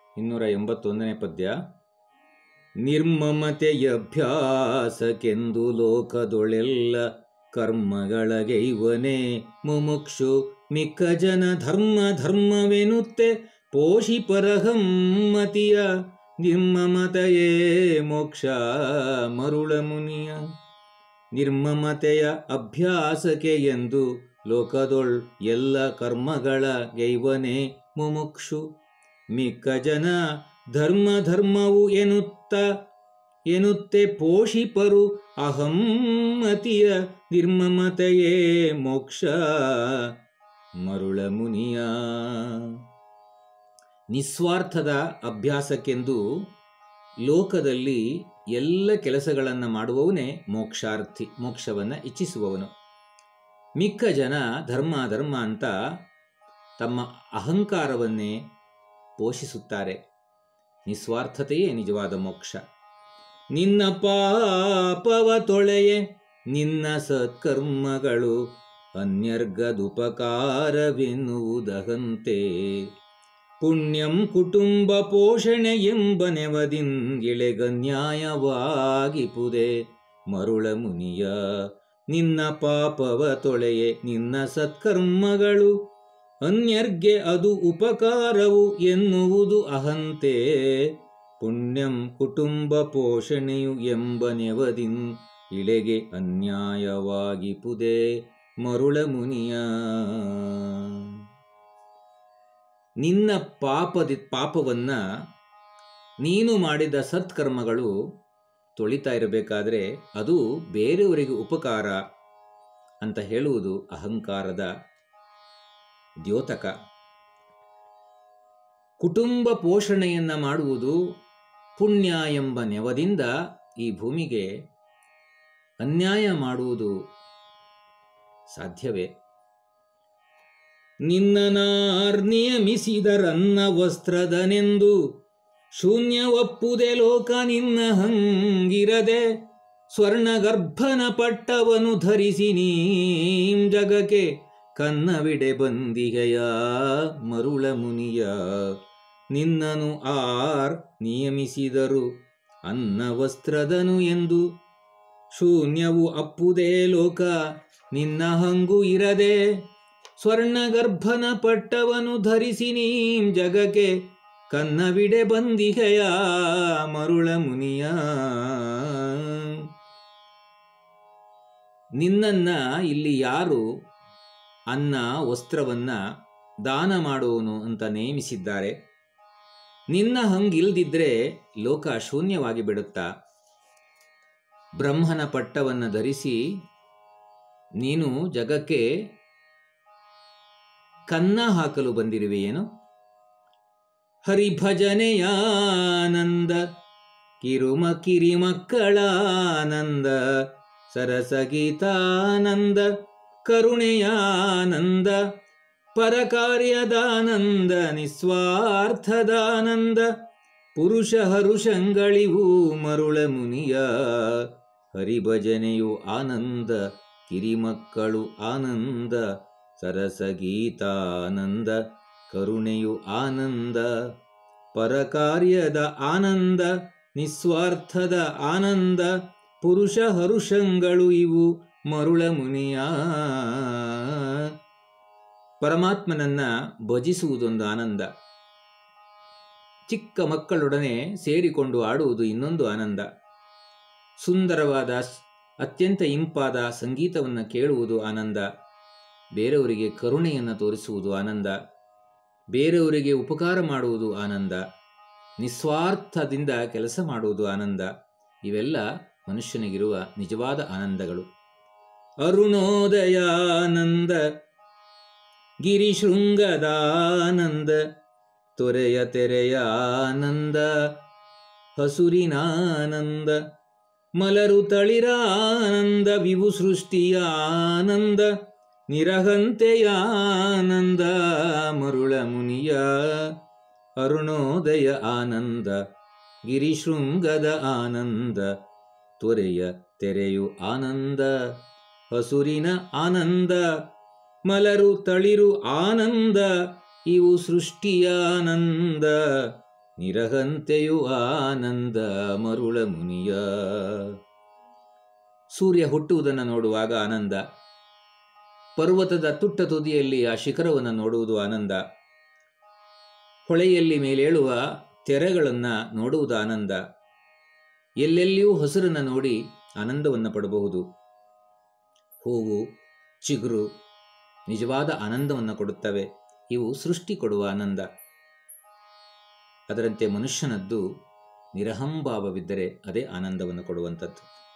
ಇನ್ನೂರ ಎಂಬತ್ತೊಂದನೇ ಪದ್ಯ ನಿರ್ಮಮತೆಯಭ್ಯಾಸಕ್ಕೆಂದು ಲೋಕದೊಳೆಲ್ಲ ಕರ್ಮಗಳಗೈವನೇ ಮುಮುಕ್ಷು ಮಿಕ್ಕ ಜನ ಧರ್ಮ ಧರ್ಮವೆನುತ್ತೆ ಪೋಷಿಪರಹಮ್ಮತಿಯ ನಿರ್ಮಮತೆಯೇ ಮೋಕ್ಷ ಮರುಳ ಮುನಿಯ ನಿರ್ಮಮತೆಯ ಅಭ್ಯಾಸಕ್ಕೆ ಎಂದು ಲೋಕದೊಳ್ ಎಲ್ಲ ಕರ್ಮಗಳ ಗೈವನೆ ಮುಮುಕ್ಷು ಮಿಕ್ಕ ಜನ ಧರ್ಮ ಧರ್ಮವು ಎನ್ನುತ್ತ ಎನ್ನುತ್ತೆ ಪೋಷಿಪರು ಅಹಮ್ಮತಿಯ ನಿರ್ಮಮತೆಯೇ ಮೋಕ್ಷ ಮರುಳ ಮುನಿಯ ನಿಸ್ವಾರ್ಥದ ಅಭ್ಯಾಸಕ್ಕೆಂದು ಲೋಕದಲ್ಲಿ ಎಲ್ಲ ಕೆಲಸಗಳನ್ನು ಮಾಡುವವನೇ ಮೋಕ್ಷಾರ್ಥಿ ಮೋಕ್ಷವನ್ನು ಇಚ್ಛಿಸುವವನು ಮಿಕ್ಕ ಜನ ಧರ್ಮ ಧರ್ಮ ಅಂತ ತಮ್ಮ ಅಹಂಕಾರವನ್ನೇ ಪೋಷಿಸುತ್ತಾರೆ ನಿಸ್ವಾರ್ಥತೆಯೇ ನಿಜವಾದ ಮೋಕ್ಷ ನಿನ್ನ ಪಾಪವ ತೊಳೆಯೆ ನಿನ್ನ ಸತ್ಕರ್ಮಗಳು ಅನ್ಯರ್ಗದುಪಕಾರವೆನ್ನುವುದಹಂತೆ ಪುಣ್ಯಂ ಕುಟುಂಬ ಪೋಷಣೆ ಎಂಬ ನೆವದಿಂಗಿಳೆಗನ್ಯಾಯವಾಗಿಪುದೆ ಮರುಳ ಮುನಿಯ ನಿನ್ನ ಪಾಪವ ತೊಳೆಯೆ ನಿನ್ನ ಸತ್ಕರ್ಮಗಳು ಅನ್ಯರ್ಗೆ ಅದು ಉಪಕಾರವು ಎನ್ನುವುದು ಅಹಂತೆ ಪುಣ್ಯಂ ಕುಟುಂಬ ಪೋಷಣೆಯು ಎಂಬ ನೆವದಿನ್ ಇಳೆಗೆ ಅನ್ಯಾಯವಾಗಿ ಪುದೆ ಮರುಳ ಮುನಿಯ ನಿನ್ನ ಪಾಪದಿ ಪಾಪವನ್ನ ನೀನು ಮಾಡಿದ ಸತ್ಕರ್ಮಗಳು ತೊಳಿತಾ ಇರಬೇಕಾದ್ರೆ ಅದು ಬೇರೆಯವರಿಗೆ ಉಪಕಾರ ಅಂತ ಹೇಳುವುದು ಅಹಂಕಾರದ ದ್ಯೋತಕ ಕುಟುಂಬ ಪೋಷಣೆಯನ್ನ ಮಾಡುವುದು ಪುಣ್ಯ ಎಂಬ ನೆವದಿಂದ ಈ ಭೂಮಿಗೆ ಅನ್ಯಾಯ ಮಾಡುವುದು ಸಾಧ್ಯವೇ ನಿನ್ನನಾರ್ ನಿಯಮಿಸಿದರನ್ನ ವಸ್ತ್ರದನೆಂದು ಶೂನ್ಯ ಒಪ್ಪುದೆ ಲೋಕ ನಿನ್ನ ಹಂಗಿರದೆ ಸ್ವರ್ಣಗರ್ಭನ ಪಟ್ಟವನು ಧರಿಸಿ ನೀಂ ಜಗಕ್ಕೆ ಕನ್ನವಿಡೆ ಬಂದಿಗೆಯ ಮರುಳ ಮುನಿಯ ನಿನ್ನನು ಆರ್ ನಿಯಮಿಸಿದರು ಅನ್ನ ವಸ್ತ್ರದನು ಎಂದು ಶೂನ್ಯವು ಅಪ್ಪುದೇ ಲೋಕ ನಿನ್ನ ಹಂಗು ಇರದೆ ಸ್ವರ್ಣಗರ್ಭನ ಪಟ್ಟವನು ಧರಿಸಿ ನೀಂ ಜಗಕ್ಕೆ ಕನ್ನವಿಡೆ ಬಂದಿಗೆಯ ಮರುಳ ಮುನಿಯ ನಿನ್ನನ್ನ ಇಲ್ಲಿ ಯಾರು ಅನ್ನ ವಸ್ತ್ರವನ್ನ ದಾನ ಮಾಡುವನು ಅಂತ ನೇಮಿಸಿದ್ದಾರೆ ನಿನ್ನ ಹಂಗಿಲ್ದಿದ್ರೆ ಲೋಕ ಶೂನ್ಯವಾಗಿ ಬಿಡುತ್ತಾ ಬ್ರಹ್ಮನ ಪಟ್ಟವನ್ನು ಧರಿಸಿ ನೀನು ಜಗಕ್ಕೆ ಕನ್ನ ಹಾಕಲು ಬಂದಿರುವೆಯೇನು ಹರಿಭಜನೆಯಾನಂದ ಕಿರುಮ ಕಿರಿಮಕ್ಕಳಾನಂದ ಸರಸಗೀತಾನಂದ ಕರುಣೆಯಾನಂದ ಪರಕಾರ್ಯದಾನಂದ ನಿಸ್ವಾರ್ಥದಾನಂದ ಪುರುಷ ಹರುಷಂಗಳಿವು ಮರುಳ ಮುನಿಯ ಹರಿಭಜನೆಯು ಆನಂದ ಕಿರಿಮಕ್ಕಳು ಆನಂದ ಸರಸಗೀತಾನಂದ ಕರುಣೆಯು ಆನಂದ ಪರಕಾರ್ಯದ ಆನಂದ ನಿಸ್ವಾರ್ಥದ ಆನಂದ ಪುರುಷ ಹರುಷಂಗಳು ಇವು ಮರುಳ ಮುನಿಯ ಪರಮಾತ್ಮನನ್ನ ಭಜಿಸುವುದೊಂದು ಆನಂದ ಚಿಕ್ಕ ಮಕ್ಕಳೊಡನೆ ಸೇರಿಕೊಂಡು ಆಡುವುದು ಇನ್ನೊಂದು ಆನಂದ ಸುಂದರವಾದ ಅತ್ಯಂತ ಇಂಪಾದ ಸಂಗೀತವನ್ನು ಕೇಳುವುದು ಆನಂದ ಬೇರೆಯವರಿಗೆ ಕರುಣೆಯನ್ನು ತೋರಿಸುವುದು ಆನಂದ ಬೇರೆಯವರಿಗೆ ಉಪಕಾರ ಮಾಡುವುದು ಆನಂದ ನಿಸ್ವಾರ್ಥದಿಂದ ಕೆಲಸ ಮಾಡುವುದು ಆನಂದ ಇವೆಲ್ಲ ಮನುಷ್ಯನಿಗಿರುವ ನಿಜವಾದ ಆನಂದಗಳು ಅರುಣೋದಯಾನಂದ ಗಿರಿಶೃಂಗದಾನಂದ ತೊರೆಯ ತೆರೆಯ ಆನಂದ ಹಸುರಿನಾನಂದ ಮಲರು ತಳಿರಾನಂದ ವಿವು ಸೃಷ್ಟಿಯ ಆನಂದ ನಿರಹಂತೆಯ ಆನಂದ ಮರುಳ ಮುನಿಯ ಅರುಣೋದಯ ಆನಂದ ಗಿರಿಶೃಂಗದ ಆನಂದ ತೊರೆಯ ತೆರೆಯು ಆನಂದ ಹಸುರಿನ ಆನಂದ ಮಲರು ತಳಿರು ಆನಂದ ಇವು ಸೃಷ್ಟಿಯಾನಂದ ನಿರಹಂತೆಯು ಆನಂದ ಮರುಳ ಮುನಿಯ ಸೂರ್ಯ ಹುಟ್ಟುವುದನ್ನು ನೋಡುವಾಗ ಆನಂದ ಪರ್ವತದ ತುಟ್ಟ ತುದಿಯಲ್ಲಿ ಆ ಶಿಖರವನ್ನು ನೋಡುವುದು ಆನಂದ ಹೊಳೆಯಲ್ಲಿ ಮೇಲೇಳುವ ತೆರೆಗಳನ್ನು ನೋಡುವುದು ಆನಂದ ಎಲ್ಲೆಲ್ಲಿಯೂ ಹಸಿರನ್ನು ನೋಡಿ ಆನಂದವನ್ನು ಪಡಬಹುದು ಹೂವು ಚಿಗುರು ನಿಜವಾದ ಆನಂದವನ್ನು ಕೊಡುತ್ತವೆ ಇವು ಸೃಷ್ಟಿ ಕೊಡುವ ಆನಂದ ಅದರಂತೆ ಮನುಷ್ಯನದ್ದು ನಿರಹಂಭಾವವಿದ್ದರೆ ಅದೇ ಆನಂದವನ್ನು ಕೊಡುವಂಥದ್ದು